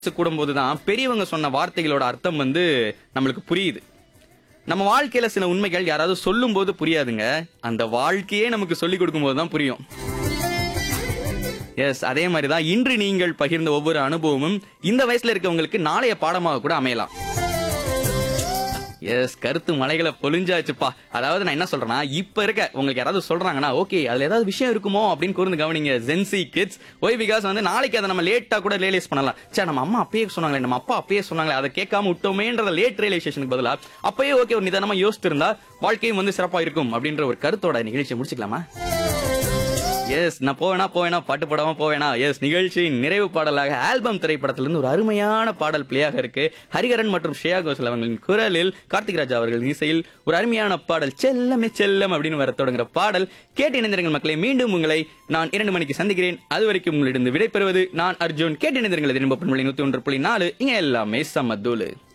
கூடும்போது தான் பெரியவங்க சொன்ன வார்த்தைகளோட அர்த்தம் வந்து நம்மளுக்கு புரியுது நம்ம வாழ்க்கையில சில உண்மைகள் யாராவது சொல்லும்போது புரியாதுங்க அந்த வாழ்க்கையே நமக்கு சொல்லிக் கொடுக்கும்போது தான் புரியும் எஸ் அதே மாதிரி தான் இன்று நீங்கள் பகிர்ந்த ஒவ்வொரு அனுபவமும் இந்த வயசுல இருக்கவங்களுக்கு நாளைய பாடமாக கூட அமையலாம் எஸ் கருத்து மலைகளை பொழிஞ்சாச்சுப்பா அதாவது நான் என்ன சொல்றேன்னா இப்ப இருக்க உங்களுக்கு யாராவது சொல்றாங்கன்னா ஓகே அதுல ஏதாவது விஷயம் இருக்குமோ அப்படின்னு கூர்ந்து கவனிங்க ஜென்சி கிட்ஸ் ஒய் பிகாஸ் வந்து நாளைக்கு அதை நம்ம லேட்டா கூட ரியலைஸ் பண்ணலாம் சே நம்ம அம்மா அப்பயே சொன்னாங்களே நம்ம அப்பா அப்பயே சொன்னாங்களே அதை கேட்காம விட்டோமேன்றத லேட் ரியலைசேஷனுக்கு பதிலா அப்பயே ஓகே ஒரு நிதானமா யோசிச்சு இருந்தா வாழ்க்கையும் வந்து சிறப்பா இருக்கும் அப்படின்ற ஒரு கருத்தோட நிகழ்ச்சியை முடிச்சுக்கலாமா எஸ் நான் போவேனா போவேனா பாட்டு போடாம போவேனா எஸ் நிகழ்ச்சியின் நிறைவு பாடலாக ஆல்பம் திரைப்படத்திலிருந்து ஒரு அருமையான பாடல் பிளேயாக இருக்கு ஹரிகரன் மற்றும் ஸ்ரேயா கோஷல் அவர்களின் குரலில் கார்த்திக் ராஜா அவர்கள் இசையில் ஒரு அருமையான பாடல் செல்லமே செல்லம் அப்படின்னு வர தொடங்குற பாடல் கேட்டு இணைந்திருங்கள் மக்களை மீண்டும் உங்களை நான் இரண்டு மணிக்கு சந்திக்கிறேன் அது வரைக்கும் உங்களிடம் விடைபெறுவது நான் அர்ஜுன் கேட்டு இணைந்திருங்கள் நூத்தி ஒன்று புள்ளி நாலு இங்க எல்லாமே சமதூளு